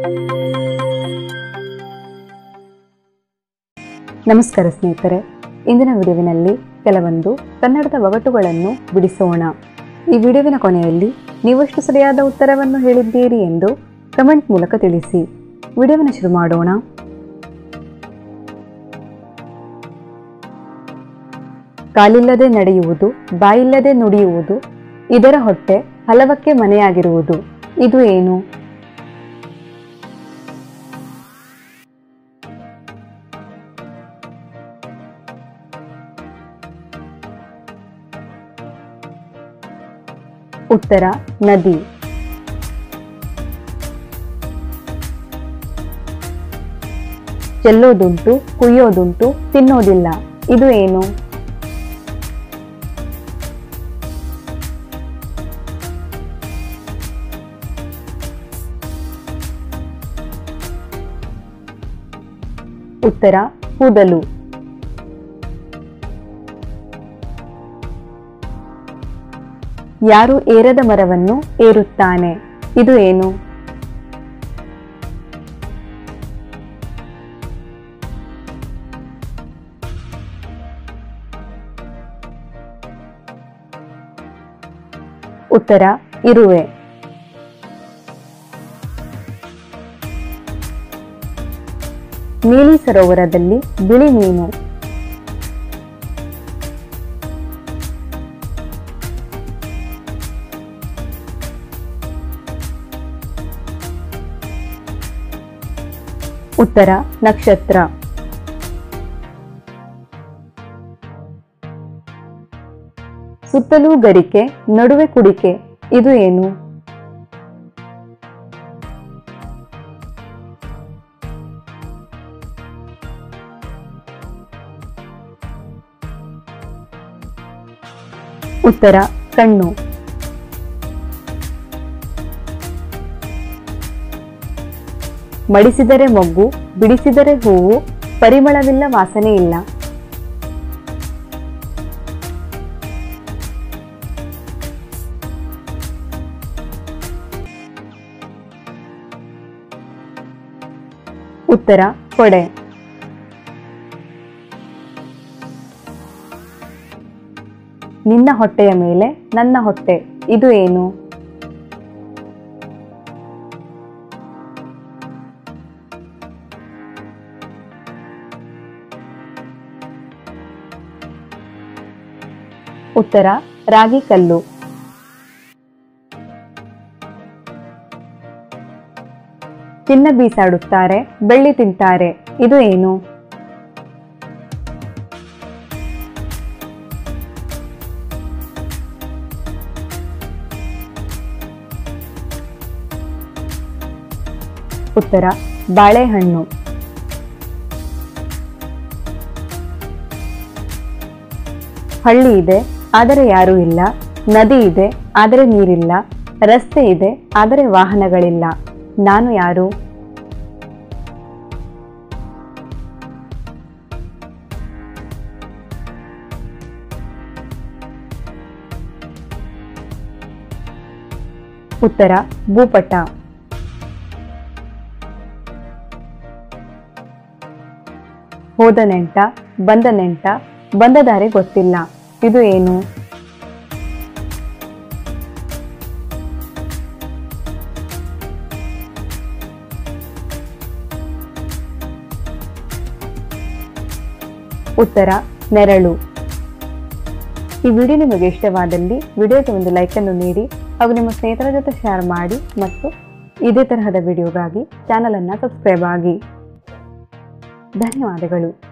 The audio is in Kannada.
ನಮಸ್ಕಾರ ಸ್ನೇಹಿತರೆ ಇಂದಿನ ವಿಡಿಯೋವಿನಲ್ಲಿ ಕೆಲವೊಂದು ಕನ್ನಡದ ಒಗಟುಗಳನ್ನು ಬಿಡಿಸೋಣ ಈ ವಿಡಿಯೋವಿನ ಕೊನೆಯಲ್ಲಿ ನೀವಷ್ಟು ಸರಿಯಾದ ಉತ್ತರವನ್ನು ಹೇಳಿದ್ದೀರಿ ಎಂದು ಕಮೆಂಟ್ ಮೂಲಕ ತಿಳಿಸಿ ವಿಡಿಯೋವನ್ನು ಶುರು ಮಾಡೋಣ ಕಾಲಿಲ್ಲದೆ ನಡೆಯುವುದು ಬಾಯಿಲ್ಲದೆ ನುಡಿಯುವುದು ಇದರ ಹೊಟ್ಟೆ ಹಲವಕ್ಕೆ ಮನೆಯಾಗಿರುವುದು ಇದು ಏನು ಉತ್ತರ ನದಿ ಚೆಲ್ಲೋದುಂಟು ಕುಯ್ಯೋದುಂಟು ತಿನ್ನೋದಿಲ್ಲ ಇದು ಏನು ಉತ್ತರ ಕೂದಲು ಯಾರು ಏರದ ಮರವನ್ನು ಏರುತ್ತಾನೆ ಇದು ಏನು ಉತ್ತರ ಇರುವೆ ನೀಲಿ ಸರೋವರದಲ್ಲಿ ಬಿಳಿ ಮೀನು ಉತ್ತರ ನಕ್ಷತ್ರ ಸುತ್ತಲೂ ಗರಿಕೆ ನಡುವೆ ಕುಡಿಕೆ ಇದು ಏನು ಉತ್ತರ ಕಣ್ಣು ಮಡಿಸಿದರೆ ಮೊಗ್ಗು ಬಿಡಿಸಿದರೆ ಹೂವು ಪರಿಮಳವಿಲ್ಲ ವಾಸನೆ ಇಲ್ಲ ಉತ್ತರ ಕೊಡೆ ನಿನ್ನ ಹೊಟ್ಟೆಯ ಮೇಲೆ ನನ್ನ ಹೊಟ್ಟೆ ಇದು ಏನು ಉತ್ತರ ರಾಗಿ ಕಲ್ಲು ಚಿನ್ನ ಬೀಸಾಡುತ್ತಾರೆ ಬೆಳ್ಳಿ ತಿಂತಾರೆ ಇದು ಏನು ಉತ್ತರ ಬಾಳೆಹಣ್ಣು ಹಳ್ಳಿ ಇದೆ ಆದರೆ ಯಾರೂ ಇಲ್ಲ ನದಿ ಇದೆ ಆದರೆ ನೀರಿಲ್ಲ ರಸ್ತೆ ಇದೆ ಆದರೆ ವಾಹನಗಳಿಲ್ಲ ನಾನು ಯಾರು ಉತ್ತರ ಭೂಪಟ ಹೋದ ನೆಂಟ ಬಂದ ನೆಂಟ ಬಂದ ದಾರಿ ಗೊತ್ತಿಲ್ಲ ಇದು ಏನು ಉತ್ತರ ನೆರಳು ಈ ವಿಡಿಯೋ ನಿಮಗೆ ಇಷ್ಟವಾದಲ್ಲಿ ವಿಡಿಯೋಗೆ ಒಂದು ಲೈಕನ್ನು ನೀಡಿ ಹಾಗೂ ನಿಮ್ಮ ಸ್ನೇಹಿತರ ಜೊತೆ ಶೇರ್ ಮಾಡಿ ಮತ್ತು ಇದೇ ತರಹದ ವಿಡಿಯೋಗಾಗಿ ಚಾನಲನ್ನು ಸಬ್ಸ್ಕ್ರೈಬ್ ಆಗಿ ಧನ್ಯವಾದಗಳು